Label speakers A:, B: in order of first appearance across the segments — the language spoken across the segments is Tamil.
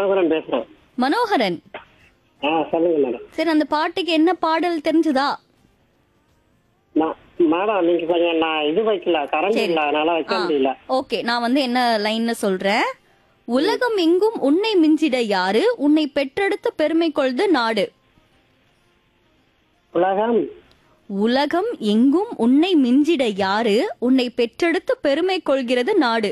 A: மனோகரன் பேசுறேன்
B: மனோகரன்
A: ஆ சொல்லுங்க மேடம்
B: சரி அந்த பாட்டுக்கு என்ன பாடல் தெரிஞ்சுதா
A: நான் மேடம் நீங்க கொஞ்சம் நான் இது வைக்கல கரண்ட்
B: சரி.
A: இல்ல அதனால வைக்க முடியல
B: ஓகே நான் வந்து என்ன லைன்னு சொல்றேன் உலகம் எங்கும் உன்னை மிஞ்சிட யாரு உன்னை பெற்றெடுத்து பெருமை கொள்து நாடு
A: உலகம்
B: உலகம் எங்கும் உன்னை மிஞ்சிட யாரு உன்னை பெற்றெடுத்து பெருமை கொள்கிறது நாடு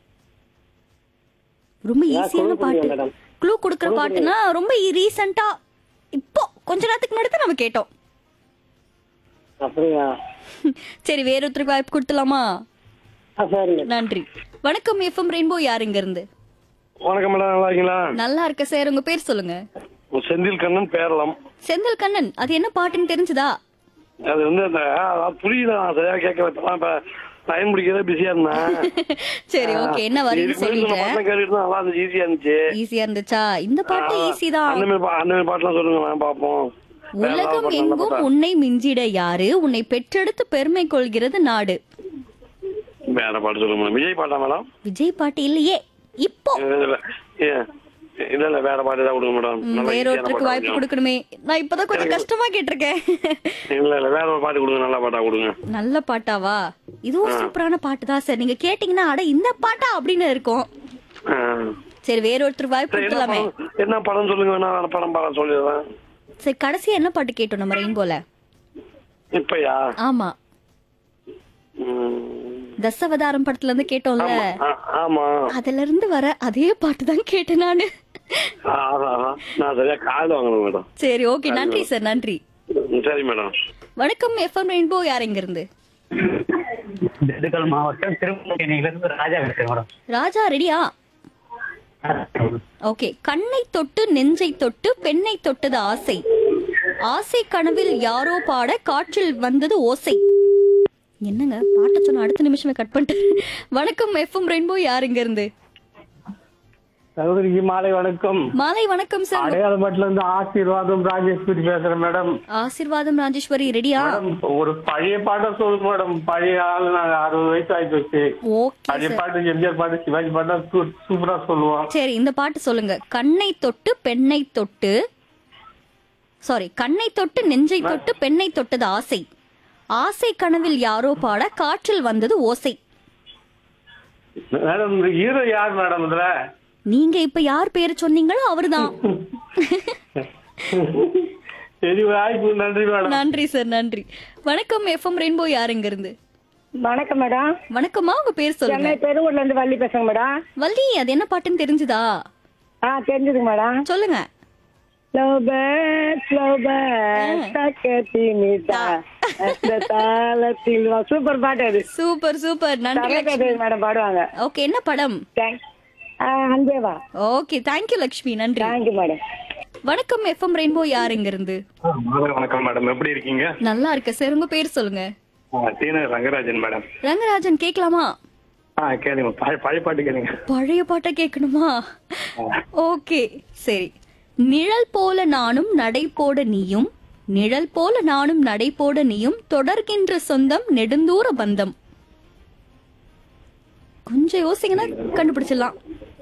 B: ரொம்ப ஈஸியான
A: clue
B: பாட்டு
A: கொடுங்க madam.
B: க்ளூ கொடுக்குற பாட்டுனா ரொம்ப ரீசெண்டா இப்போ கொஞ்ச நேரத்துக்கு முன்னாடி தான் நம்ம கேட்டோம்
A: அப்படியா
B: சரி வேற ஒருத்தருக்கு வாய்ப்பு கொடுத்துலாமா
A: ஆ சரிங்க
B: நன்றி வணக்கம் எஃப்எம் ரெயின்போ யாருங்க இருந்து
C: வணக்கம் மேடம் நல்லா இருக்கீங்களா
B: நல்லா இருக்க சார் உங்க பேர் சொல்லுங்க
C: செந்தில் கண்ணன் பேரளம்
B: செந்தில் கண்ணன் அது என்ன பாட்டுன்னு தெரிஞ்சுதா
C: அது வந்து அந்த அது புரியல நான் சரியா கேட்கல இப்பதான் இப்ப லைன் பிடிக்கிறதே பிஸியா இருந்தேன்
B: சரி ஓகே என்ன வரும்னு
C: இதுக்கு முன்னாடி
B: சொல்லிட்டேன்
C: நம்ம பட்டம் கேட்டுட்டு தான் நல்லா இருந்துச்சு ஈஸியா இருந்துச்சு
B: ஈஸியா இருந்துச்சா இந்த பாட்டு ஈஸி தான்
C: அந்த மாதிரி பா- அந்த மாதிரி பாட்டுலாம் சொல்லுங்க நான் பாப்போம் வேற ஏதாவது
B: உலகம்
C: பாட்டு நல்லா
B: எங்கும்
C: பாட்டா?
B: உன்னை மிஞ்சிட யாரு உன்னை பெற்றெடுத்து பெருமை கொள்கிறது நாடு
C: வேற பாட்டு சொல்லுங்க மேடம் விஜய் பாட்டா மேடம்
B: விஜய் பாட்டு இல்லையே இப்போ
C: இல்ல இல்ல ஏ, இல்ல இல்ல வேற பாட்டு தான் கொடுங்க மேடம்
B: ம்,
C: நல்லா
B: வேற
C: easy யான
B: ஒருத்தருக்கு
C: பாட்டா
B: வாய்ப்பு
C: கொஞ்சம்.
B: கொடுக்கணுமே நான் இப்பதான் கொஞ்சம் கஷ்டமா கேட்டிருக்கேன்
C: இல்ல இல்ல வேற ஒரு பாட்டு கொடுங்க நல்ல பாட்டா கொடுங்க
B: நல்ல பாட்டாவா இதுவும் சூப்பரான பாட்டு தான் சார் நீங்க கேட்டீங்கன்னா அட இந்த பாட்டா அப்படின்னு இருக்கும்
C: ஆ.
B: சரி வேற ஒருத்தருக்கு வாய்ப்பு
C: சரி, என்ன
B: கொடுக்கலாமே
C: படம் என்ன படம் சொல்லுங்க வேணா அந்த படம் பாடம் சொல்லிடுறேன்
B: சரி கடைசியா என்ன பாட்டு கேட்டோம் நம்ம ரெயின்போல
C: இப்பயா
B: ஆமா
C: ம்.
B: தசவதாரம் படத்துல இருந்து கேட்டோம்ல
C: ஆ- ஆமா
B: அதுல இருந்து வர அதே பாட்டு தான் கேட்டேன் நானு
C: ஆ, அதான், அதான். நான் சரியா கால் வாங்கணும் மேடம்
B: சரி ஓகே நன்றி சார் நன்றி
C: ம், சரி மேடம்
B: வணக்கம் எஃப்எம் ரெயின்போ யார் எங்க இருந்து
D: திண்டுக்கல் மாவட்டம் திருமணிலிருந்து ராஜா பேசுறேன் மேடம்
B: ராஜா ரெடியா ஓகே கண்ணை தொட்டு நெஞ்சை தொட்டு பெண்ணை தொட்டது ஆசை ஆசை கனவில் யாரோ பாட காற்றில் வந்தது ஓசை என்னங்க பாட்ட சொன்ன அடுத்த நிமிஷமே கட் பண்ணிட்டு வணக்கம் எஃப்எம் ரெயின்போ யார் இங்க இருந்து
D: சகோதரிக்கு மாலை வணக்கம்
B: மாலை வணக்கம் சார்
D: அடையாளப்பட்டுல இருந்து ஆசீர்வாதம் ராஜேஸ்வரி பேசுறேன் மேடம்
B: ஆசிர்வாதம் ராஜேஸ்வரி ரெடியா
D: மேடம் ஒரு பழைய பாட்டை சொல்லுங்க மேடம் பழைய ஆளு நாங்க அறுபது வயசு ஆகி போச்சு
B: ஓகே
D: பழைய
B: சார்
D: பாட்டு எம்ஜிஆர் பாட்டு சிவாஜி பாட்டா சூ- சூப்பரா சொல்லுவோம்
B: சரி இந்த பாட்டு சொல்லுங்க கண்ணை தொட்டு பெண்ணை தொட்டு சாரி கண்ணை தொட்டு நெஞ்சை தொட்டு பெண்ணை தொட்டது ஆசை ஆசை கனவில் யாரோ பாட காற்றில் வந்தது ஓசை
D: மேடம் இந்த ஹீரோ யார் மேடம் இதுல
B: நீங்க இப்ப யார் பேரு சொன்னீங்களோ அவர்தான்
D: சரி வாய்ப்பு நன்றி மேடம்
B: நன்றி சார் நன்றி வணக்கம் எஃப்எம் ரெயின்போ யார் இங்க இருந்து
E: வணக்கம் மேடம்
B: வணக்கம்மா உங்க பேர் சொல்லுங்க
E: சென்னை பெருவூர்ல இருந்து வள்ளி பேசுறேன் மேடம்
B: வள்ளி அது என்ன பாட்டுன்னு தெரிஞ்சுதா
E: ஆ தெரிஞ்சதுங்க மேடம்
B: சொல்லுங்க
E: லவ் பேர்ட் லவ் பேர்ட் தக்கத்தி நீதா அந்த தாளத்தில் வா- சூப்பர் பாட்டு அது
B: சூப்பர் சூப்பர் நன்றி
E: தமிழ் மேடம் பாடுவாங்க
B: ஓகே என்ன படம்
E: thanks Anbe Vaa
B: okay thank you Lakshmi நன்றி
E: தேங்க்யூ மேடம்
B: வணக்கம் எஃப்எம் ரெயின்போ யார் இங்க இருந்து
C: வணக்கம் மேடம் எப்படி இருக்கீங்க
B: நல்லா இருக்க சார் உங்க பேர் சொல்லுங்க
C: டீன ரங்கராஜன் மேடம்
B: ரங்கராஜன் கேட்கலாமா
C: ஆ கேளுங்க பழைய பழைய பாட்டு கேளுங்க
B: பழைய பாட்டை கேட்கணுமா ஓகே சரி நிழல் போல நானும் நடை போட நீயும் நிழல் போல நானும் நடை போட நீயும் தொடர்கின்ற சொந்தம் நெடுந்தூர பந்தம் கொஞ்சம் யோசிங்கன்னா கண்டுபிடிச்சிடலாம்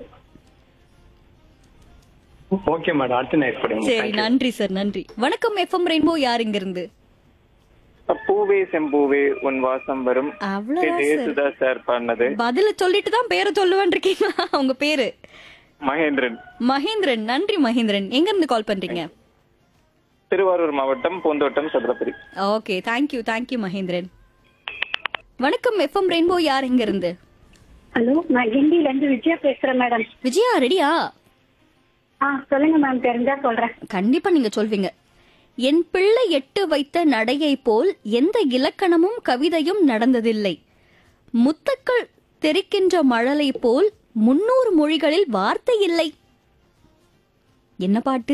C: ஓகே மேடம் அடுத்த நைட் படிங்க
B: சரி நன்றி சார் நன்றி வணக்கம் எஃப்எம் ரெயின்போ யார் இங்க இருந்து
F: பூவே செம்பூவே உன் வாசம் வரும்
B: அவ்வளவுதான் சார்
F: ஏசுதாஸ் சார் பாடினது
B: பதில சொல்லிட்டு தான் பேரை சொல்லுவேன் இருக்கீங்களா உங்க பேரு
F: மகேந்திரன்
B: மகேந்திரன் நன்றி மகேந்திரன் எங்க இருந்து கால் பண்றீங்க
F: திருவாரூர் மாவட்டம் Poonthottam Chathurapuri
B: okay thank you thank you Mahendran வணக்கம் எஃப்எம் ரெயின்போ யார் இங்க இருந்து
E: ஹலோ நான் கிண்டில இருந்து விஜயா பேசுறேன் மேடம்
B: விஜயா ரெடியா
E: ஆ சொல்லுங்க மேம் தெரிஞ்சா சொல்றேன்
B: கண்டிப்பா நீங்க சொல்வீங்க என் பிள்ளை எட்டு வைத்த நடையை போல் எந்த இலக்கணமும் கவிதையும் நடந்ததில்லை முத்துக்கள் தெரிக்கின்ற மழலை போல் முன்னூறு மொழிகளில் வார்த்தை இல்லை என்ன பாட்டு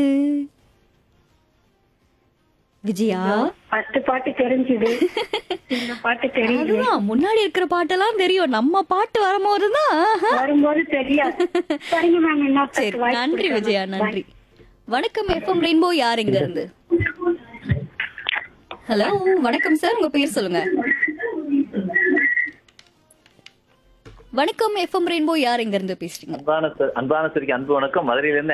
B: விஜயா
E: ஃபர்ஸ்ட் பாட்டு தெரிஞ்சுது இந்த பாட்டு தெரியுது
B: அதுதான் முன்னாடி இருக்கிற பாட்டெல்லாம் தெரியும் நம்ம பாட்டு வரும்போது தான்
E: வரும்போது தெரியாது சரிங்க மேம் என்ன
B: சரி நன்றி விஜயா நன்றி வணக்கம் எஃப்எம் ரெயின்போ யார் இங்க இருந்து ஹலோ வணக்கம் சார் உங்க பேர் சொல்லுங்க வணக்கம் எஃப்எம் ரெயின்போ யார் இங்க இருந்து பேசுறீங்க
G: அன்பான சார் அன்பான சரிக்கு அன்பு வணக்கம் மதுரையில இருந்து